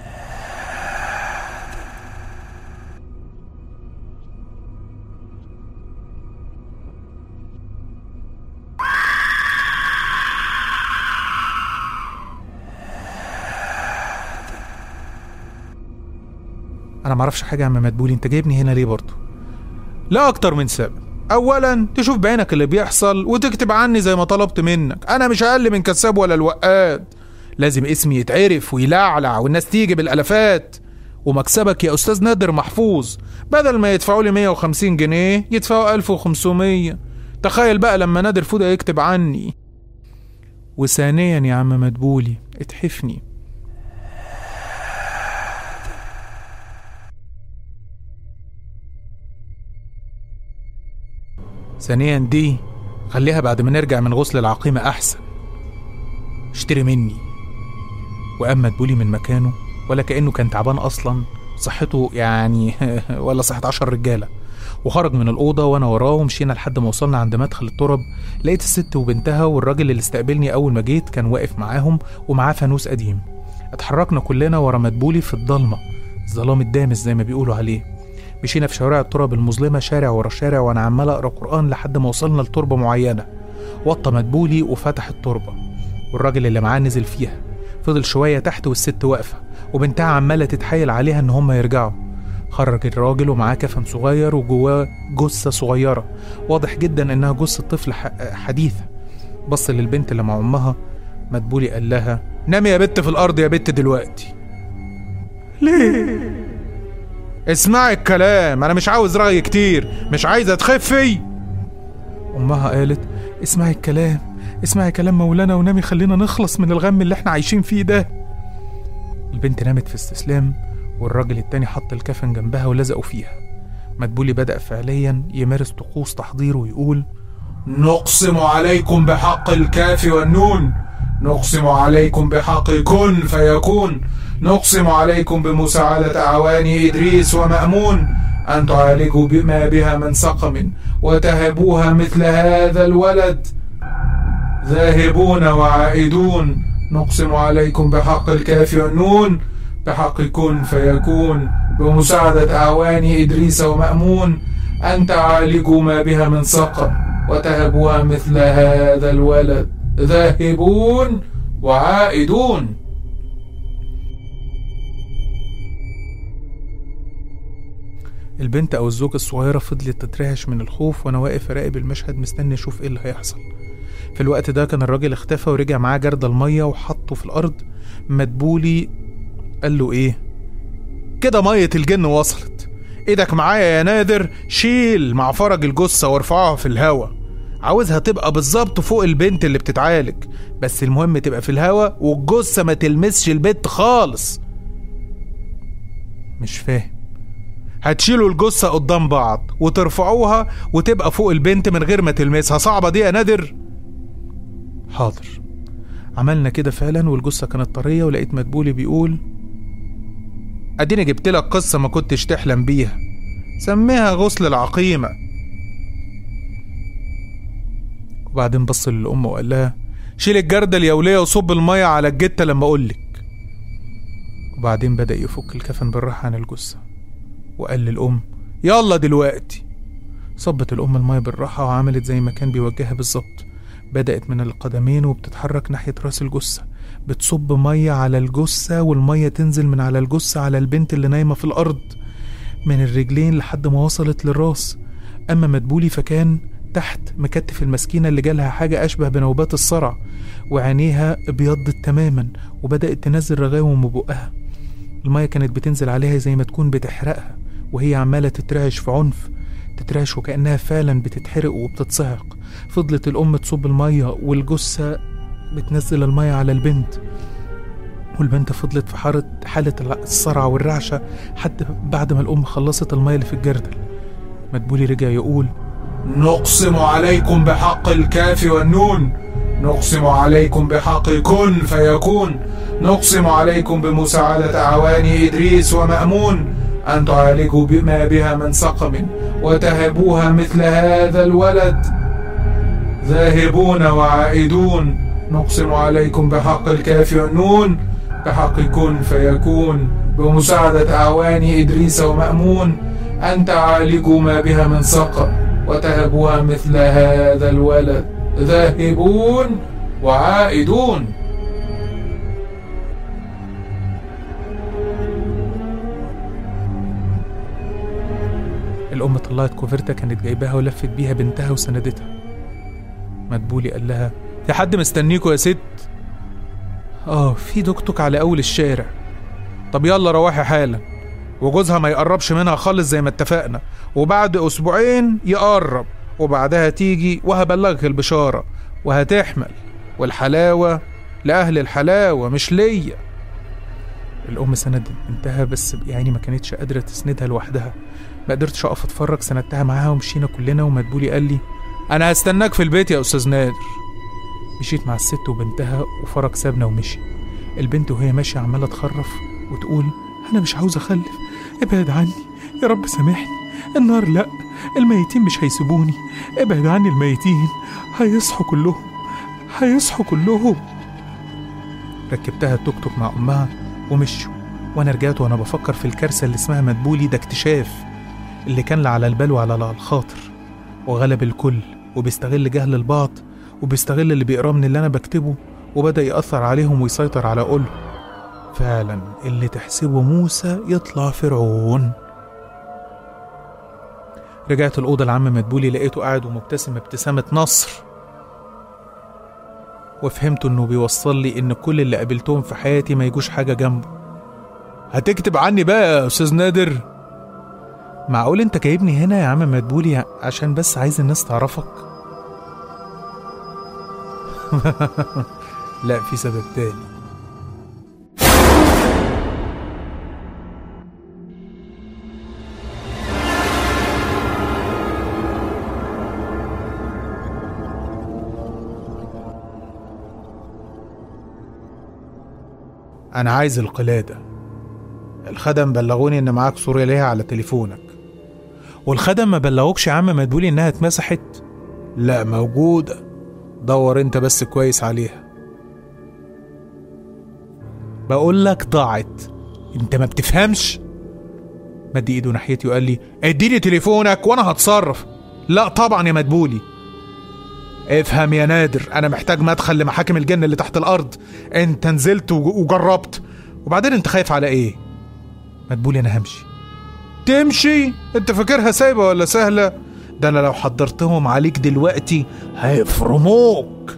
انا معرفش حاجه يا عم مدبولي انت جايبني هنا ليه برضه لا اكتر من سبب اولا تشوف بعينك اللي بيحصل وتكتب عني زي ما طلبت منك انا مش اقل من كساب ولا الوقاد لازم اسمي يتعرف ويلعلع والناس تيجي بالالافات ومكسبك يا استاذ نادر محفوظ بدل ما يدفعوا لي 150 جنيه يدفعوا 1500 تخيل بقى لما نادر فوده يكتب عني وثانيا يا عم مدبولي اتحفني ثانيا دي خليها بعد ما نرجع من غسل العقيمة أحسن اشتري مني وقام مدبولي من مكانه ولا كأنه كان تعبان أصلا صحته يعني ولا صحة عشر رجالة وخرج من الأوضة وأنا وراه ومشينا لحد ما وصلنا عند مدخل الترب لقيت الست وبنتها والراجل اللي استقبلني أول ما جيت كان واقف معاهم ومعاه فانوس قديم اتحركنا كلنا ورا مدبولي في الضلمة الظلام الدامس زي ما بيقولوا عليه مشينا في شوارع التراب المظلمة شارع ورا شارع وأنا عمال أقرأ قرآن لحد ما وصلنا لتربة معينة وطى مدبولي وفتح التربة والراجل اللي معاه نزل فيها فضل شوية تحت والست واقفة وبنتها عمالة تتحايل عليها إن هما يرجعوا خرج الراجل ومعاه كفن صغير وجواه جثة صغيرة واضح جدا إنها جثة طفل ح- حديثة بص للبنت اللي مع أمها مدبولي قال لها نامي يا بت في الأرض يا بت دلوقتي ليه؟ اسمعي الكلام انا مش عاوز رأي كتير مش عايزة تخفي امها قالت اسمعي الكلام اسمعي كلام مولانا ونامي خلينا نخلص من الغم اللي احنا عايشين فيه ده البنت نامت في استسلام والراجل التاني حط الكفن جنبها ولزقوا فيها مدبولي بدأ فعليا يمارس طقوس تحضيره ويقول نقسم عليكم بحق الكاف والنون نقسم عليكم بحق كن فيكون نقسم عليكم بمساعدة أعوان إدريس ومأمون أن تعالجوا بما بها من سقم وتهبوها مثل هذا الولد ذاهبون وعائدون نقسم عليكم بحق الكاف والنون بحق كن فيكون بمساعدة أعوان إدريس ومأمون أن تعالجوا ما بها من سقم وتهبوها مثل هذا الولد ذاهبون وعائدون البنت او الزوجة الصغيرة فضلت تترعش من الخوف وانا واقف اراقب المشهد مستني اشوف ايه اللي هيحصل في الوقت ده كان الراجل اختفى ورجع معاه جرد المية وحطه في الارض مدبولي قال له ايه كده مية الجن وصلت ايدك معايا يا نادر شيل مع فرج الجثة وارفعها في الهوا عاوزها تبقى بالظبط فوق البنت اللي بتتعالج بس المهم تبقى في الهوا والجثة ما تلمسش البنت خالص مش فاهم هتشيلوا الجثة قدام بعض وترفعوها وتبقى فوق البنت من غير ما تلمسها صعبة دي يا نادر حاضر عملنا كده فعلا والجثة كانت طرية ولقيت مدبولي بيقول اديني جبت لك قصة ما كنتش تحلم بيها سميها غسل العقيمة وبعدين بص للأم وقال لها شيل الجردة اليولية وصب المية على الجتة لما أقولك وبعدين بدأ يفك الكفن بالراحة عن الجثة وقال للأم يلا دلوقتي صبت الأم المية بالراحة وعملت زي ما كان بيوجهها بالظبط بدأت من القدمين وبتتحرك ناحية راس الجثة بتصب مية على الجثة والمية تنزل من على الجثة على البنت اللي نايمة في الأرض من الرجلين لحد ما وصلت للراس أما مدبولي فكان تحت مكتف المسكينة اللي جالها حاجة أشبه بنوبات الصرع وعينيها ابيضت تماما وبدأت تنزل رغاوم من بقها المية كانت بتنزل عليها زي ما تكون بتحرقها وهي عمالة تترعش في عنف تترعش وكأنها فعلا بتتحرق وبتتصعق فضلت الأم تصب المية والجثة بتنزل المية على البنت والبنت فضلت في حالة حالة الصرع والرعشة حتى بعد ما الأم خلصت المية اللي في الجردل مدبولي رجع يقول نقسم عليكم بحق الكاف والنون نقسم عليكم بحق كن فيكون نقسم عليكم بمساعدة أعوان إدريس ومأمون أن تعالجوا بما بها من سقم وتهبوها مثل هذا الولد ذاهبون وعائدون نقسم عليكم بحق الكاف والنون بحق كن فيكون بمساعدة أعوان إدريس ومأمون أن تعالجوا ما بها من سقم وتهبوها مثل هذا الولد ذاهبون وعائدون الأم طلعت كوفرتة كانت جايباها ولفت بيها بنتها وسندتها مدبولي قال لها في حد مستنيكوا يا ست اه في توك على أول الشارع طب يلا روحي حالا وجوزها ما يقربش منها خالص زي ما اتفقنا وبعد أسبوعين يقرب وبعدها تيجي وهبلغك البشارة وهتحمل والحلاوة لأهل الحلاوة مش ليا الأم سندت بنتها بس يعني ما كانتش قادرة تسندها لوحدها ما قدرتش أقف أتفرج سندتها معاها ومشينا كلنا ومدبولي قال لي أنا هستناك في البيت يا أستاذ نادر مشيت مع الست وبنتها وفرج سابنا ومشي البنت وهي ماشية عمالة تخرف وتقول أنا مش عاوزة أخلف ابعد عني يا رب سامحني النار لأ الميتين مش هيسيبوني ابعد عني الميتين هيصحوا كلهم هيصحوا كلهم ركبتها التوك توك مع أمها ومشوا وأنا رجعت وأنا بفكر في الكارثة اللي اسمها مدبولي ده اكتشاف اللي كان لا على البال ولا على الخاطر وغلب الكل وبيستغل جهل البعض وبيستغل اللي بيقراه من اللي أنا بكتبه وبدأ يأثر عليهم ويسيطر على قولهم فعلا اللي تحسبه موسى يطلع فرعون رجعت الأوضة لعم مدبولي لقيته قاعد ومبتسم ابتسامة نصر وفهمت إنه بيوصل لي إن كل اللي قابلتهم في حياتي ما يجوش حاجة جنبه هتكتب عني بقى يا أستاذ نادر معقول أنت جايبني هنا يا عم مدبولي عشان بس عايز الناس تعرفك لا في سبب تاني أنا عايز القلادة الخدم بلغوني إن معاك صورة ليها على تليفونك والخدم ما بلغوكش يا عم مدبولي إنها اتمسحت لا موجودة دور انت بس كويس عليها بقول لك ضاعت انت ما بتفهمش مد ايده ناحيتي وقال لي اديني تليفونك وانا هتصرف لا طبعا يا مدبولي افهم يا نادر انا محتاج مدخل لمحاكم الجن اللي تحت الارض انت نزلت وج- وجربت وبعدين انت خايف على ايه مدبولي انا همشي تمشي انت فاكرها سايبه ولا سهله ده انا لو حضرتهم عليك دلوقتي هيفرموك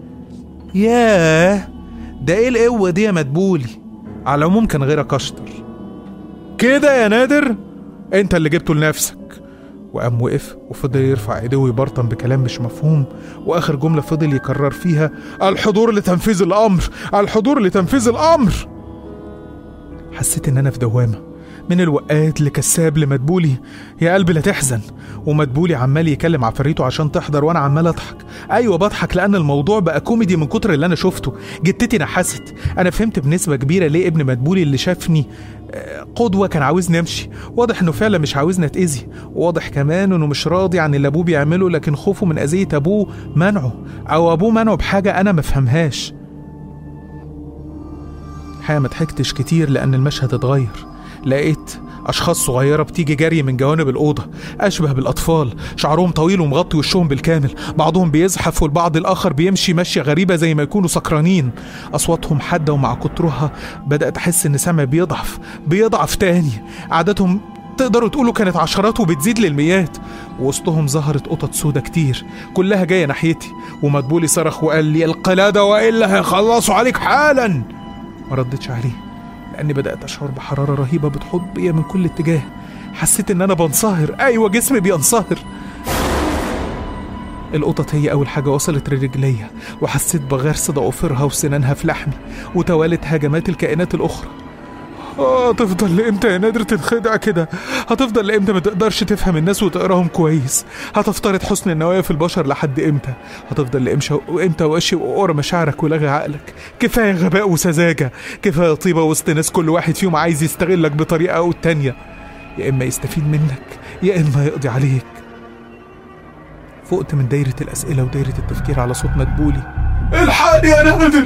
ياه ده ايه القوه دي يا مدبولي على العموم كان غيرك اشطر كده يا نادر انت اللي جبته لنفسك وقام وقف وفضل يرفع ايديه ويبرطم بكلام مش مفهوم واخر جمله فضل يكرر فيها الحضور لتنفيذ الامر الحضور لتنفيذ الامر حسيت ان انا في دوامه من الوقات لكساب لمدبولي يا قلبي لا تحزن ومدبولي عمال يكلم عفاريته عشان تحضر وانا عمال اضحك ايوه بضحك لان الموضوع بقى كوميدي من كتر اللي انا شفته جتتي نحست انا فهمت بنسبه كبيره ليه ابن مدبولي اللي شافني آه، قدوه كان عاوزني امشي واضح انه فعلا مش عاوزني اتاذي واضح كمان انه مش راضي عن اللي ابوه بيعمله لكن خوفه من اذيه ابوه منعه او ابوه منعه بحاجه انا مفهمهاش الحقيقه ما ضحكتش كتير لان المشهد اتغير لقيت أشخاص صغيرة بتيجي جري من جوانب الأوضة أشبه بالأطفال شعرهم طويل ومغطي وشهم بالكامل بعضهم بيزحف والبعض الآخر بيمشي مشية غريبة زي ما يكونوا سكرانين أصواتهم حادة ومع كترها بدأت أحس إن سمعي بيضعف بيضعف تاني عاداتهم تقدروا تقولوا كانت عشرات وبتزيد للميات وسطهم ظهرت قطط سودا كتير كلها جاية ناحيتي ومدبولي صرخ وقال لي القلادة وإلا هيخلصوا عليك حالا ما ردتش عليه لاني بدات اشعر بحراره رهيبه بتحط بيا من كل اتجاه حسيت ان انا بنصهر ايوه جسمي بينصهر القطط هي اول حاجه وصلت لرجليا وحسيت بغرس ضوافرها وسنانها في لحمي وتوالت هجمات الكائنات الاخرى هتفضل لامتى يا نادر تنخدع كده هتفضل لامتى ما تقدرش تفهم الناس وتقراهم كويس هتفترض حسن النوايا في البشر لحد امتى هتفضل لامتى وامتى واشي وقرا مشاعرك ولغي عقلك كفايه غباء وسذاجه كفايه طيبه وسط ناس كل واحد فيهم عايز يستغلك بطريقه او التانيه يا اما يستفيد منك يا اما يقضي عليك فقت من دايره الاسئله ودايره التفكير على صوت مدبولي الحقني يا نادر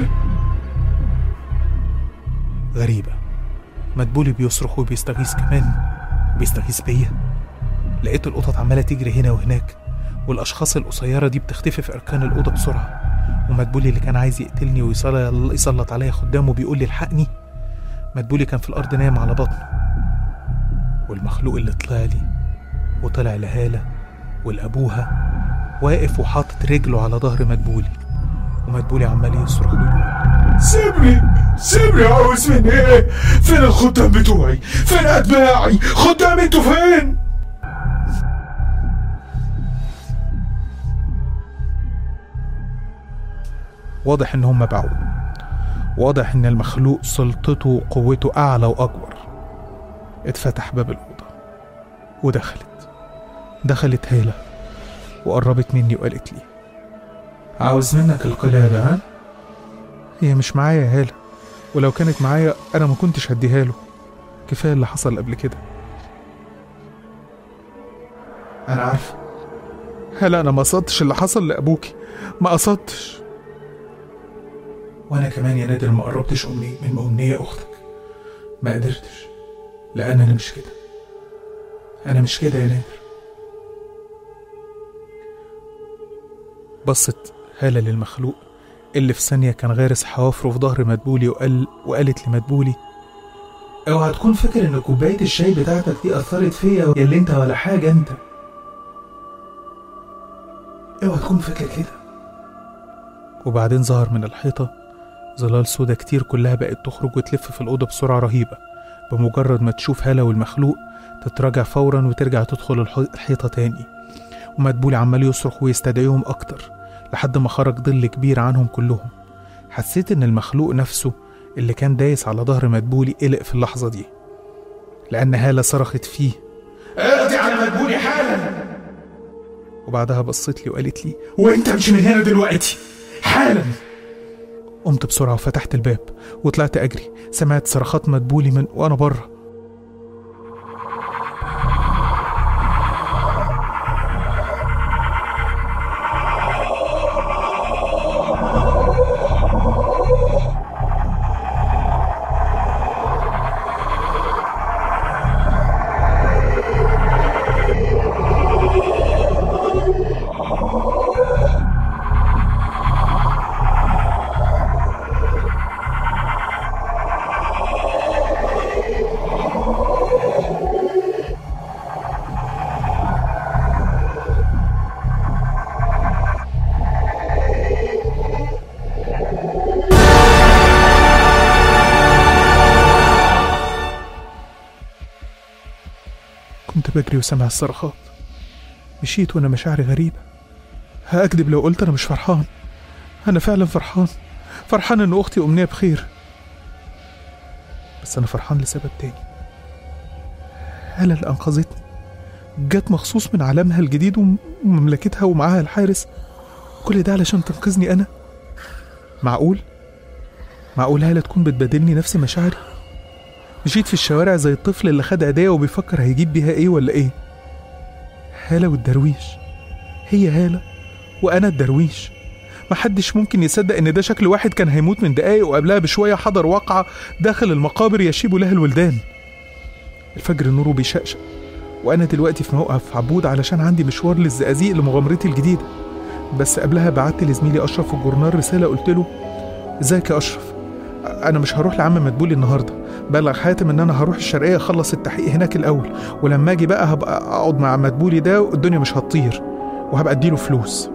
غريبة مدبولي بيصرخ وبيستغيث كمان وبيستغيث بيا لقيت القطط عمالة تجري هنا وهناك والأشخاص القصيرة دي بتختفي في أركان الأوضة بسرعة ومدبولي اللي كان عايز يقتلني ويسلط عليا خدامه بيقول لي الحقني مدبولي كان في الأرض نايم على بطنه والمخلوق اللي طلع لي وطلع لهالة والأبوها واقف وحاطط رجله على ظهر مدبولي ومدبولي عمال يصرخ ويقول سيبني سيبني عاوز مني ايه فين الخدام بتوعي فين اتباعي خدام انتوا فين واضح ان هم باعوه واضح ان المخلوق سلطته وقوته اعلى واكبر اتفتح باب الاوضه ودخلت دخلت هاله وقربت مني وقالت لي عاوز منك القلادة ها هي مش معايا يا هاله ولو كانت معايا انا ما كنتش هديها له كفايه اللي حصل قبل كده انا عارف هلا انا ما قصدتش اللي حصل لابوكي ما قصدتش وانا كمان يا نادر ما قربتش امني من امنية اختك ما قدرتش لان انا مش كده انا مش كده يا نادر بصت هالة للمخلوق اللي في ثانية كان غارس حوافره في ظهر مدبولي وقال وقالت لمدبولي اوعى تكون فاكر ان كوباية الشاي بتاعتك دي اثرت فيا يا اللي انت ولا حاجة انت اوعى تكون فاكر كده وبعدين ظهر من الحيطة ظلال سودا كتير كلها بقت تخرج وتلف في الأوضة بسرعة رهيبة بمجرد ما تشوف هالة والمخلوق تتراجع فورا وترجع تدخل الح- الحيطة تاني ومدبولي عمال يصرخ ويستدعيهم أكتر لحد ما خرج ظل كبير عنهم كلهم حسيت إن المخلوق نفسه اللي كان دايس على ظهر مدبولي قلق في اللحظة دي لأن هالة صرخت فيه اقضي على مدبولي حالا وبعدها بصت لي وقالت لي وانت مش من هنا دلوقتي حالا قمت بسرعة وفتحت الباب وطلعت أجري سمعت صرخات مدبولي من وأنا بره كنت بجري وسامع الصرخات مشيت وأنا مشاعري غريبة هأكدب لو قلت أنا مش فرحان أنا فعلا فرحان فرحان إن أختي أمنية بخير بس أنا فرحان لسبب تاني هلا اللي أنقذتني جت مخصوص من عالمها الجديد وم- ومملكتها ومعاها الحارس كل ده علشان تنقذني أنا معقول؟ معقول هالة تكون بتبادلني نفس مشاعري؟ مشيت في الشوارع زي الطفل اللي خد عيدية وبيفكر هيجيب بيها ايه ولا ايه هالة والدرويش هي هالة وأنا الدرويش محدش ممكن يصدق إن ده شكل واحد كان هيموت من دقايق وقبلها بشوية حضر واقعة داخل المقابر يشيب لها الولدان الفجر نوره بيشقشق وأنا دلوقتي في موقف عبود علشان عندي مشوار للزقازيق لمغامرتي الجديدة بس قبلها بعت لزميلي أشرف في الجورنال رسالة قلت له ازيك يا أشرف أنا مش هروح لعم مدبولي النهاردة بلغ حاتم إن أنا هروح الشرقية أخلص التحقيق هناك الأول ولما أجي بقى هبقى أقعد مع مدبولي ده والدنيا مش هتطير وهبقى أديله فلوس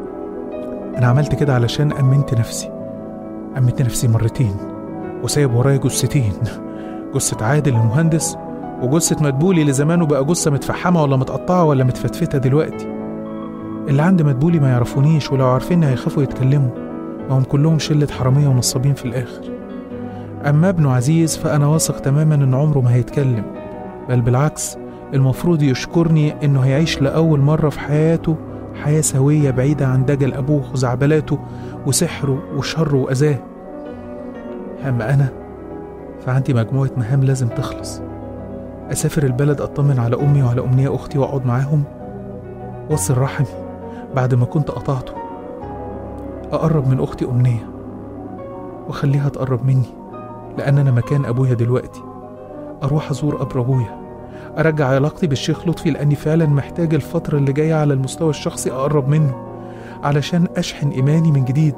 أنا عملت كده علشان أمنت نفسي أمنت نفسي مرتين وسايب ورايا جثتين جثة عادل المهندس وجثة مدبولي اللي زمانه بقى جثة متفحمة ولا متقطعة ولا متفتفتة دلوقتي اللي عند مدبولي ما يعرفونيش ولو عارفيني هيخافوا يتكلموا ما هم كلهم شلة حرامية ونصابين في الآخر أما ابنه عزيز فأنا واثق تماما إن عمره ما هيتكلم بل بالعكس المفروض يشكرني إنه هيعيش لأول مرة في حياته حياة سوية بعيدة عن دجل أبوه وزعبلاته وسحره وشره وأذاه أما أنا فعندي مجموعة مهام لازم تخلص أسافر البلد أطمن على أمي وعلى أمنية أختي وأقعد معاهم وأصل رحمي بعد ما كنت قطعته أقرب من أختي أمنية وأخليها تقرب مني لأن أنا مكان أبويا دلوقتي أروح أزور قبر أبويا أرجع علاقتي بالشيخ لطفي لأني فعلا محتاج الفترة اللي جاية على المستوى الشخصي أقرب منه علشان أشحن إيماني من جديد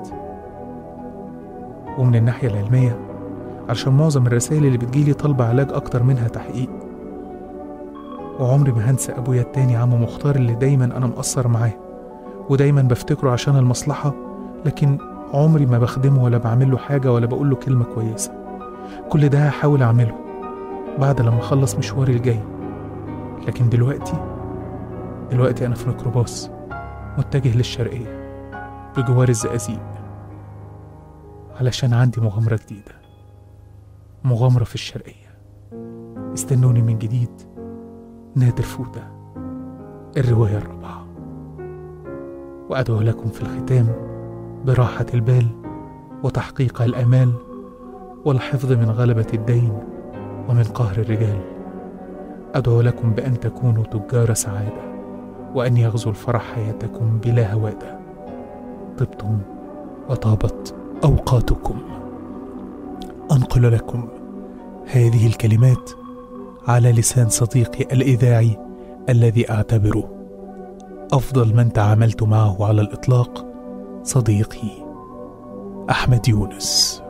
ومن الناحية العلمية علشان معظم الرسائل اللي بتجيلي طالبة علاج أكتر منها تحقيق وعمري ما هنسى أبويا التاني عم مختار اللي دايما أنا مقصر معاه ودايما بفتكره عشان المصلحة لكن عمري ما بخدمه ولا بعمله حاجة ولا بقوله كلمة كويسة كل ده هحاول أعمله بعد لما أخلص مشواري الجاي لكن دلوقتي دلوقتي أنا في ميكروباص متجه للشرقية بجوار الزقازيق علشان عندي مغامرة جديدة مغامرة في الشرقية استنوني من جديد نادر فودة الرواية الرابعة وأدعو لكم في الختام براحة البال وتحقيق الآمال والحفظ من غلبة الدين ومن قهر الرجال أدعو لكم بأن تكونوا تجار سعادة وأن يغزو الفرح حياتكم بلا هوادة طبتم وطابت أوقاتكم أنقل لكم هذه الكلمات على لسان صديقي الإذاعي الذي أعتبره أفضل من تعاملت معه على الإطلاق صديقي أحمد يونس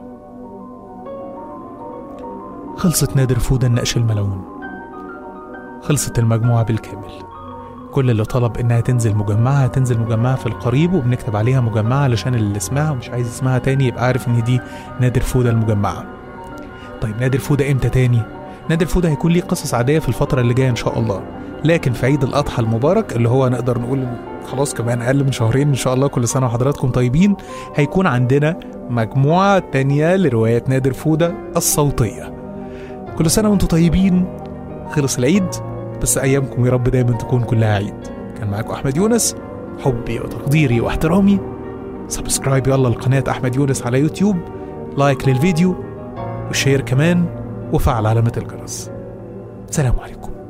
خلصت نادر فودا النقش الملعون خلصت المجموعة بالكامل كل اللي طلب إنها تنزل مجمعة تنزل مجمعة في القريب وبنكتب عليها مجمعة علشان اللي اسمها ومش عايز اسمها تاني يبقى عارف إن دي نادر فودا المجمعة طيب نادر فودا إمتى تاني؟ نادر فودا هيكون ليه قصص عادية في الفترة اللي جاية إن شاء الله لكن في عيد الأضحى المبارك اللي هو نقدر نقول خلاص كمان أقل من شهرين إن شاء الله كل سنة وحضراتكم طيبين هيكون عندنا مجموعة تانية لروايات نادر فودا الصوتية كل سنة وانتم طيبين خلص العيد بس أيامكم يا رب دايما تكون كلها عيد كان معاكم أحمد يونس حبي وتقديري واحترامي سبسكرايب يلا لقناة أحمد يونس على يوتيوب لايك للفيديو وشير كمان وفعل علامة الجرس سلام عليكم